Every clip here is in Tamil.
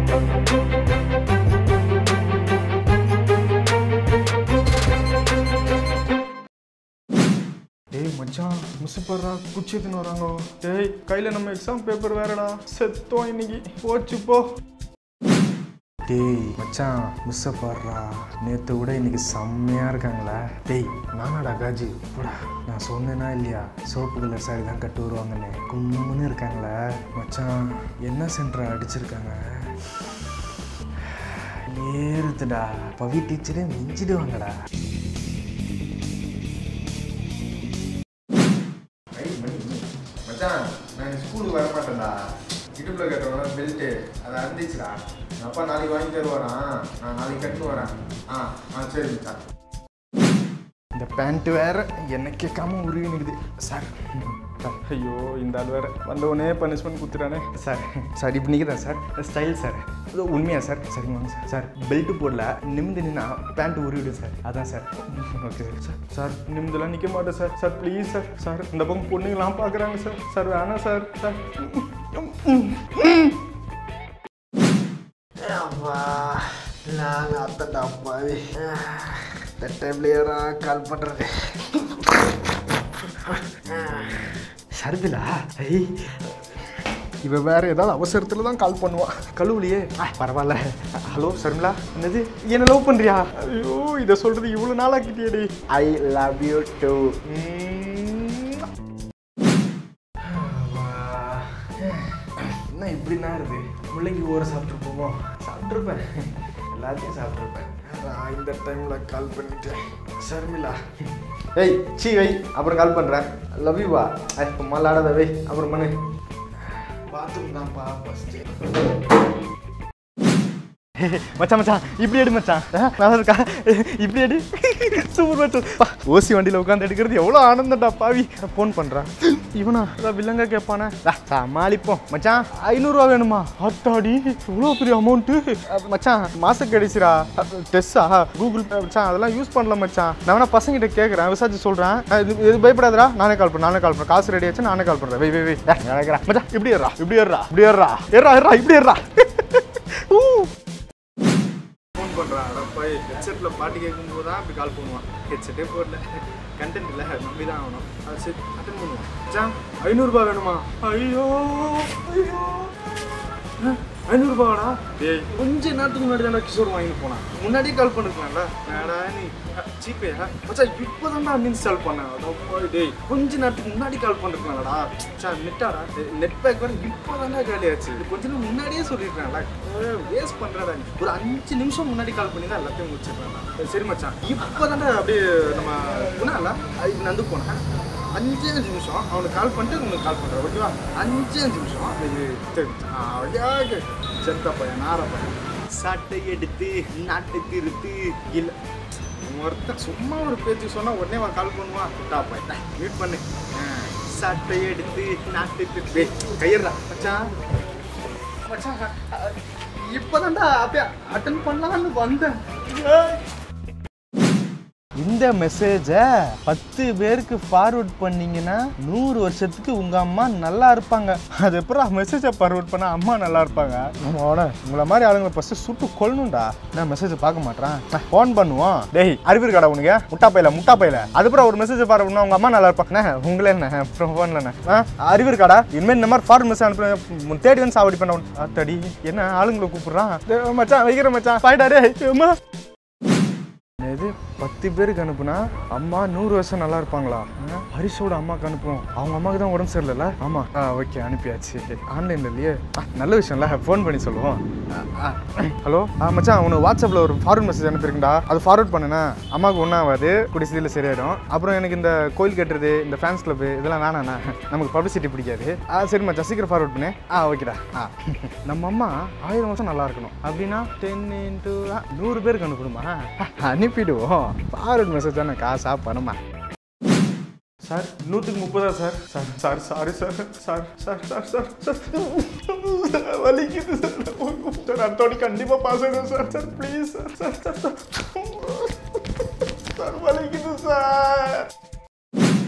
டேய் மச்சான் மிஸ் படுறா குச்சி எடுத்துன்னு வராங்க டேய் கையில் நம்ம எக்ஸாம் பேப்பர் வேறடா செத்தோம் இன்னைக்கு போச்சு போ டேய் மச்சான் மிஸ்ஸை பாடுறா நேற்று விட இன்னைக்கு செம்மையாக இருக்காங்களா டேய் நானாடா காஜி போடா நான் சொன்னேனா இல்லையா சோப்பு கலர் சாரி தான் கட்டு வருவாங்கன்னு கும்முன்னு இருக்காங்களா மச்சான் என்ன சென்டர் அடிச்சிருக்காங்க ஏறுதுடா பவி டீச்சரே மிஞ்சிடுவாங்கடா மச்சான் நான் ஸ்கூலுக்கு வர மாட்டேன்டா இடுப்பில் கட்டுறவங்க பெல்ட்டு அதை அந்திச்சுடா எங்கள் அப்பா நாளைக்கு வாங்கி தருவாரான் நான் நாளைக்கு கட்டு வரேன் ஆ ஆ சரி மச்சான் இந்த பேண்ட் வேற என்ன கேட்காம உருவி நிற்குது சார் சார் ஐயோ இந்த ஆள் வேற வந்தவொடனே பனிஷ்மெண்ட் கொடுத்துட்டானே சார் சார் இப்படி நிற்கிறேன் சார் ஸ்டைல் சார் இது உண்மையா சார் சரிங்க வாங்க சார் சார் பெல்ட் போடல நிமிந்து நின்னா பேண்ட் உருவிடும் சார் அதான் சார் ஓகே சார் சார் நிமிந்தெல்லாம் நிற்க மாட்டேன் sir sir please sir sir இந்த பக்கம் பொண்ணுங்களாம் பார்க்குறாங்க சார் சார் வேணாம் சார் சார் அப்பா நான் அத்தண்டா அப்பாவி இந்த டைம்ல யாரா கால் பண்ணுறது சருதுலா ஐ இவ வேற ஏதாவது அவசரத்துல தான் கால் பண்ணுவா கழுவுலையே ஆ, பரவாயில்ல ஹலோ சர்மிளா என்னது என்ன லவ் பண்றியா ஐயோ இதை சொல்றது இவ்வளவு நாளா கிட்டியடி ஐ லவ் யூ டூ என்ன இப்படின்னா இருக்கு முள்ளங்கி ஊற சாப்பிட்டு போவோம் சாப்பிட்ருப்பேன் எல்லாத்தையும் சாப்பிட்ருப்பேன் நான் இந்த டைம்ல கால் பண்ணிட்டேன் சர்மிளா ஏய் சீ வை அப்புறம் கால் பண்றேன் லவ் யூ வா மல்லாடாத வை அப்புறம் பண்ணு பாத்ரூம் தான்ப்பா ஃபஸ்ட்டு மச்சான் மச்சான் இப்படி எடு மச்சான் ஆ, நல்லா இருக்கா இப்படி எடு சூப்பர் மச்சான் பா, ஓசி வண்டியில் உட்காந்து எடுக்கிறது எவ்வளோ ஆனந்தம்டா பாவி ஃபோன் பண்ணுறான் இவனா அதான் வில்லங்க கேட்பானே டா, சமாளிப்போம் மச்சான் ஐநூறுரூவா வேணுமா அத்தாடி இவ்வளோ பெரிய அமௌண்ட்டு மச்சான் மாசம் கிடைச்சிரா டெஸ்ஸா கூகுள் பே மச்சான் அதெல்லாம் யூஸ் பண்ணல மச்சான் நான் வேணா பசங்கிட்ட கேட்குறேன் விசாரிச்சு சொல்கிறேன் இது இது பயப்படாதடா நானே கால் பண்ண நானே கால் பண்ண காசு ரெடி ஆச்சு நானே கால் பண்ணுறேன் வை வை வை டேய், நான் நினைக்கிறேன் மச்சான் இப்படி ஏறா இப்படி ஏறா இப்படி ஏறா ஏறா ஏறா இப்படி ஏறா ஊ ஃபோன் பண்ணுறான் அடப்பாய் ஹெட்செட்டில் பாட்டு கேட்கும்போது தான் அப்படி கால் பண்ணுவான் ஹெட்செட்டே போடல கண்டென்ட் இல்லை நம்பி தான் ஆகணும் அது சரி அட்டன் பண்ணுவான் ஜாம் ஐநூறுரூபா வேணுமா ஐயோ ஐயோ அஹ், ஐநூறுரூபாடா டேய் கொஞ்ச நேரத்துக்கு முன்னாடி தானே கிஷோர் வாங்கிட்டு போனான் முன்னாடியே கால் பண்ணிருக்கலாம்ல வேடா நீ ஜிபேயா மச்சான் இப்போ தான் அன்இன்ஸ்டால் பண்ணேன் அடப்பா, டேய் கொஞ்ச நேரத்துக்கு முன்னாடி கால் பண்ணிருக்கலாம்டா மச்சான் நெட்டாடா நெட் பேக் வர இப்போ தானே காலியாச்சு இது கொஞ்ச நேரம் முன்னாடியே சொல்லியிருக்கேன்ல வேஸ்ட் பண்ணுறதா நீ ஒரு அஞ்சு நிமிஷம் முன்னாடி கால் பண்ணி தான் எல்லாத்தையும் முடிச்சிருக்கேன் சரி மச்சான் இப்போ தானே அப்படியே நம்ம குணால இது நந்து போனேன் அஞ்சு அஞ்சு நிமிஷம் அவனுக்கு கால் பண்ணிட்டு உங்களுக்கு கால் பண்ணுறேன் ஓகேவா அஞ்சு அஞ்சு நிமிஷம் இது சரி மச்சான் செத்த பையன் நார பையன் சட்டை எடுத்து நாட்டு திருத்து இல்லை ஒருத்தன் சும்மா ஒரு பேச்சு சொன்னா உடனே அவன் கால் பண்ணுவான் டா பையன் மீட் பண்ணு ஆ, சட்டை எடுத்து நாட்டு திருத்து கையறா மச்சான் மச்சான் இப்போதான்டா அப்படியே அட்டன் பண்ணலாம்னு வந்தேன் இந்த மெசேஜை பத்து பேருக்கு ஃபார்வர்ட் பண்ணீங்கன்னா நூறு வருஷத்துக்கு உங்க அம்மா நல்லா இருப்பாங்க அது எப்பறம் மெசேஜை ஃபார்வர்ட் பண்ணா அம்மா நல்லா இருப்பாங்க நம்மளோட உங்களை மாதிரி ஆளுங்களை ஃபர்ஸ்ட் சுட்டு கொல்லணும்டா நான் மெசேஜை பார்க்க மாட்டேன் ஃபோன் பண்ணுவோம் டேய் அறிவு இருக்காடா உனக்கு முட்டா பையில முட்டா பையில அதுக்கப்புறம் ஒரு மெசேஜ் ஃபார்வர்ட் பண்ணா உங்க அம்மா நல்லா இருப்பாங்க உங்களே என்ன அப்புறம் ஃபோன்ல என்ன ஆ, அறிவு இருக்காடா இனிமேல் இந்த மாதிரி ஃபார்வர்ட் மெசேஜ் அனுப்புறேன் தேடி வந்து சாவடி பண்ண அத்தடி என்ன ஆளுங்களை கூப்பிடுறான் டேய், மச்சான் வைக்கிறேன் மச்சான் பாய்டா டே அம்மா இது பத்து பேருக்கு அனுப்புனா அம்மா நூறு வருஷம் நல்லா இருப்பாங்களா ஆ, ஹரிஷோட அம்மாக்கு அனுப்புவோம் அவங்க அம்மாவுக்கு தான் உடம்பு சரியில்லைல்ல ஆமா ஆ ஓகே அனுப்பியாச்சு ஆன்லைன்ல இல்லையே ஆ, நல்ல விஷயம்ல ஃபோன் பண்ணி சொல்லுவோம் ஹலோ ஆ மச்சான் உனக்கு வாட்ஸ்அப்பில் ஒரு ஃபார்வர்ட் மெசேஜ் அனுப்பியிருக்கேன்டா அது ஃபார்வர்ட் பண்ணுனா அம்மாவுக்கு ஒன்றும் ஆகாது குடிசையில் சரியாயிடும் அப்புறம் எனக்கு இந்த கோயில் கட்டுறது இந்த ஃபேன்ஸ் கிளப் இதெல்லாம் வேணாண்ணா நமக்கு பப்ளிசிட்டி பிடிக்காது ஆ சரி மச்சான் சீக்கிரம் ஃபார்வர்ட் பண்ணு ஆ ஓகேடா ஆ நம்ம அம்மா ஆயிரம் வருஷம் நல்லா இருக்கணும் அப்படின்னா டென் இன்ட்டு நூறு பேருக்கு அனுப்பணுமா அனுப்பிடுவோம் ஃபார்வர்ட் மெசேஜ் தானே காசா பணமா சார் நூற்றுக்கு முப்பதா sir sir sir sorry sir sir sir sir sir sir வலிக்குது சார் சார் அடுத்தோடி கண்டிப்பாக பாஸ் ஆகிடும் sir sir please sir sir sir sir sir வலிக்குது சார்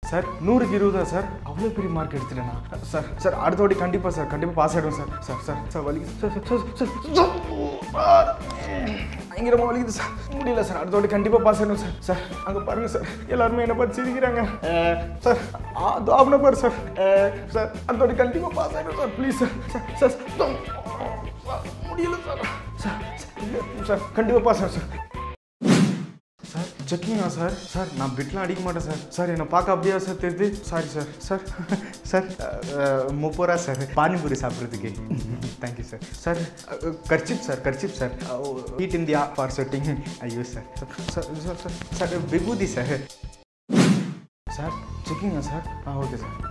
சார் நூறுக்கு இருபதா சார் அவ்வளோ பெரிய மார்க் எடுத்துட்டேனா சார் சார் அடுத்த வாட்டி கண்டிப்பாக சார் கண்டிப்பாக பாஸ் ஆகிடும் சார் சார் சார் சார் வலிக்குது sir sir sir sir sir பயங்கரமாக வலிக்குது சார் முடியல சார் அடுத்த வாட்டி கண்டிப்பாக பாஸ் ஆகிடும் சார் சார் அங்கே பாருங்கள் சார் எல்லாருமே என்னை பார்த்து சிரிக்கிறாங்க அஹ், சார் அது அவனை பாரு சார் அஹ், சார் அடுத்த வாட்டி கண்டிப்பாக பாஸ் ஆகிடும் sir please sir sir sir sir முடியல சார் சார் சார், சார் கண்டிப்பாக பாஸ் ஆகும் சார் சார் செக்கிங்கா சார் சார் நான் பிட்லாம் அடிக்க மாட்டேன் சார் சார் என்னை பார்க்க அப்படியா சார் தெரியுது சாரி சார் சார் சார் முப்பது ரூபா சார் பானிபூரி சாப்பிட்றதுக்கு thank you sir sir kerchief sir kerchief sir heat India for setting ஐயோ sir sir sir sir sir விபூதி சார் சார் செக்கிங்கா சார் ஆ ஓகே சார்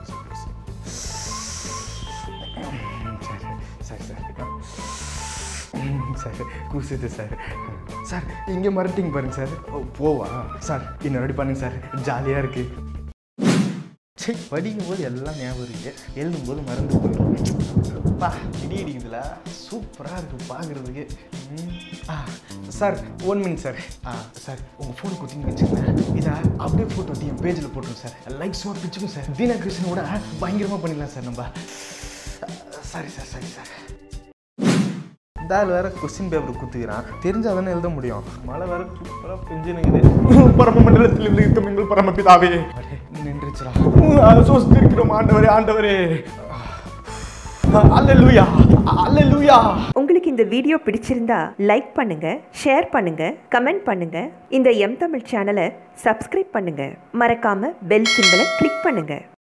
சரி சரி சார் ம், சார் கூசுது சார் சார் இங்கே மறட்டிங்க பாருங்க சார் ஓ, போவா சார் இன்னும் ரெடி பண்ணுங்க சார் ஜாலியாக இருக்கு சரி படிக்கும் போது எல்லாம் ஞாபகம் இருக்கு எழுதும் போது மறந்து போயிடும் பா இடி இடிக்குதுல சூப்பராக இருக்கு பார்க்குறதுக்கு ஆ சார் ஒன் மினிட் சார் ஆ சார் உங்கள் ஃபோன் கொடுத்தீங்கன்னு வச்சுக்கோங்க இதை அப்படியே ஃபோட்டோ எடுத்து என் பேஜில் போட்டுருங்க சார் லைக்ஸ் ஒரு பிச்சுக்கும் சார் தீனா கிருஷ்ணனோட பயங்கரமாக பண்ணிடலாம் சார் நம்ம சரி சார் சரி சார் இந்த ஆள் வேற கொஸ்டின் பேப்பர் குத்துக்கிறான் தெரிஞ்சா தானே எழுத முடியும் மழை வேற சூப்பராக பெஞ்சுனுக்குது பரம மண்டலத்தில் இருக்கும் எங்கள் பரமபிதாவே நின்றுச்சுடா சோஸ்திருக்கிறோம் ஆண்டவரே ஆண்டவரே அல்லேலூயா அல்லேலூயா உங்களுக்கு இந்த வீடியோ பிடிச்சிருந்தா லைக் பண்ணுங்க ஷேர் பண்ணுங்க கமெண்ட் பண்ணுங்க இந்த எம் தமிழ் சேனலை சப்ஸ்கிரைப் பண்ணுங்க மறக்காம பெல் சிம்பலை கிளிக் பண்ணுங்க